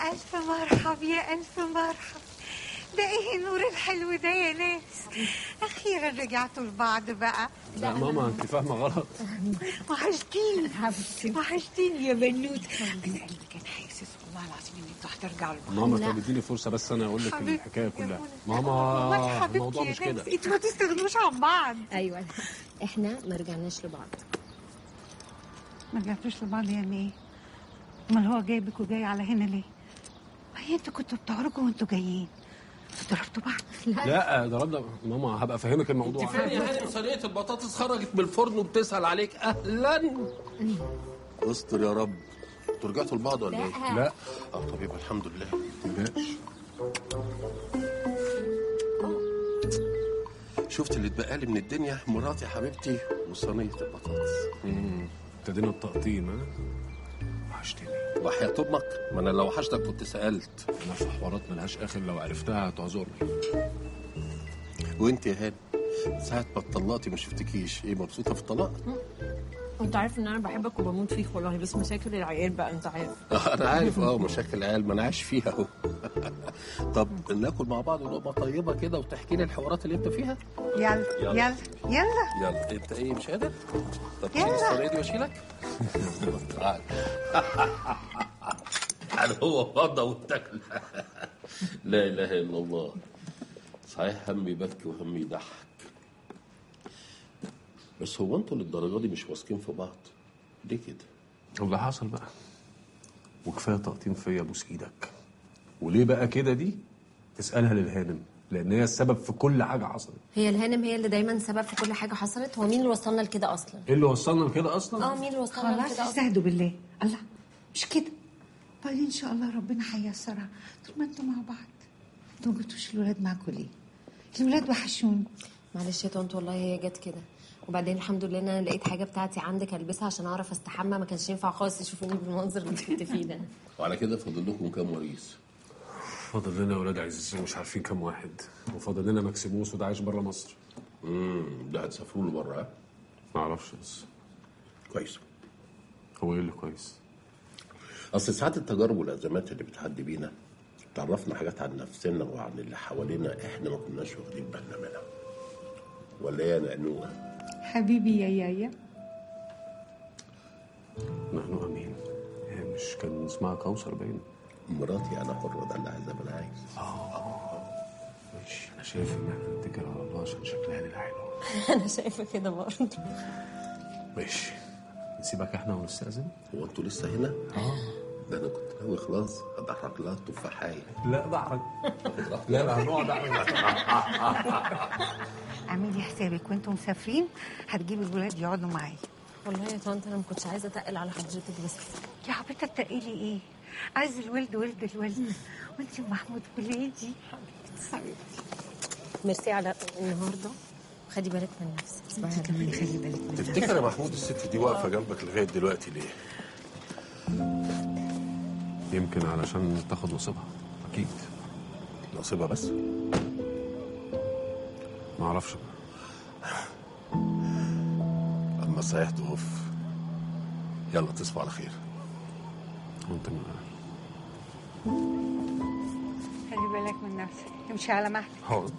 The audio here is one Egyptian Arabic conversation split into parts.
ألف مرحب يا ألف مرحب ده إيه النور الحلو ده يا ناس أخيرا رجعتوا لبعض بقى لا ماما انت فاهمه غلط وحشتيني حبيبتي وحشتيني يا بنوت أنا قلبي كان حاسس والله العظيم إن أنتوا هترجعوا لبعض ماما لا. طب اديني فرصه بس انا اقول لك حبيبتي الحكايه يا كلها منى. والله ماما حبيبتي الموضوع يا مش كده ناس، انتوا ما تستغنوش عن بعض ايوه احنا ما رجعناش لبعض ما رجعتوش لبعض يعني ايه؟ امال هو جايبك وجاي على هنا ليه؟ هي انتوا كنتوا بتعرجوا وانتوا جايين ضربتوا بعض لا ضربنا ماما هبقى افهمك الموضوع انت فين يا هانم صينيه البطاطس خرجت من الفرن وبتسال عليك اهلا استر يا رب انتوا رجعتوا لبعض ولا ايه؟ لا اه طب يبقى الحمد لله مبقاش شفت اللي اتبقى لي من الدنيا مراتي حبيبتي وصينيه البطاطس مم. ابتدينا التقطيم ها وحشتني وحياة امك ما انا لو وحشتك كنت سالت انا في حوارات ملهاش اخر لو عرفتها هتعذرني وانت يا هانم ساعة ما اتطلقتي ما شفتكيش ايه مبسوطة في الطلاق؟ انت عارف ان انا بحبك وبموت فيك والله بس مشاكل العيال بقى انت عارف آه، انا عارف اه مشاكل العيال ما انا عايش فيها اهو طب ناكل مع بعض لقمه طيبه كده وتحكي لي الحوارات اللي انت فيها يلا يلا. يلا يلا يلا انت ايه مش قادر طب يلا. تشيل الصينيه دي واشيلك تعال يعني هو فضى واتكل لا اله الا الله صحيح همي يبكي وهمي يضحك بس هو انتوا للدرجه دي مش واثقين في بعض ليه كده واللي حصل بقى وكفايه تقطيم فيا ابوس ايدك وليه بقى كده دي تسالها للهانم لان هي السبب في كل حاجه حصلت هي الهانم هي اللي دايما سبب في كل حاجه حصلت هو مين اللي وصلنا لكده اصلا ايه اللي وصلنا لكده اصلا اه مين اللي وصلنا خلاص لكده اصلا استهدوا بالله الله مش كده بعدين ان شاء الله ربنا هيسرها طول ما انتوا مع بعض انتوا ما جبتوش الولاد معاكم ليه؟ الولاد وحشوني معلش يا طنط والله هي جت كده وبعدين الحمد لله ان انا لقيت حاجه بتاعتي عندك البسها عشان اعرف استحمى ما كانش ينفع خالص يشوفوني بالمنظر اللي كنت فيه ده وعلى كده فاضل لكم كام وريث فاضل لنا ولاد عزيزين مش عارفين كام واحد وفاضل لنا مكسيموس وده عايش بره مصر امم ده هتسافروا له بره ها؟ ما اعرفش بس كويس هو ايه اللي كويس اصل ساعات التجارب والازمات اللي بتعدي بينا بتعرفنا حاجات عن نفسنا وعن اللي حوالينا احنا ما كناش واخدين بالنا منها ولا ايه يا نقنوقه حبيبي يا يايا نحن امين هي مش كان اسمها كوثر باين مراتي انا حر ده اللي عايزه ما انا عايز ماشي انا شايف ان احنا نتكل على الله عشان شكلها لنا حلو انا شايفه كده برضه ماشي نسيبك احنا ونستأذن هو انتوا لسه هنا؟ اه ده انا كنت ناوي خلاص ادحرج لها تفاحيه لا بعرج لا لا هنقعد اعملي حسابك وانتوا مسافرين هتجيبي الولاد يقعدوا معايا والله يا طنط انا ما كنتش عايزه اتقل على حضرتك بس يا حبيبتي تقيلي ايه؟ عايز الولد ولد الولد وانت محمود ولادي حبيبتي ميرسي على النهارده خدي بالك من نفسك انت كمان خلي بالك من تفتكر يا محمود الست دي واقفه جنبك لغايه دلوقتي ليه؟ يمكن علشان تاخد نصيبها اكيد نصيبها بس ما اعرفش اما صحيح تقف يلا تصبح على خير وانت من خلي بالك من نفسك امشي على مهلك حاضر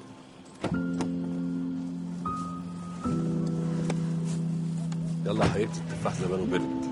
يلا يا حبيبتي التفاح زمانه برد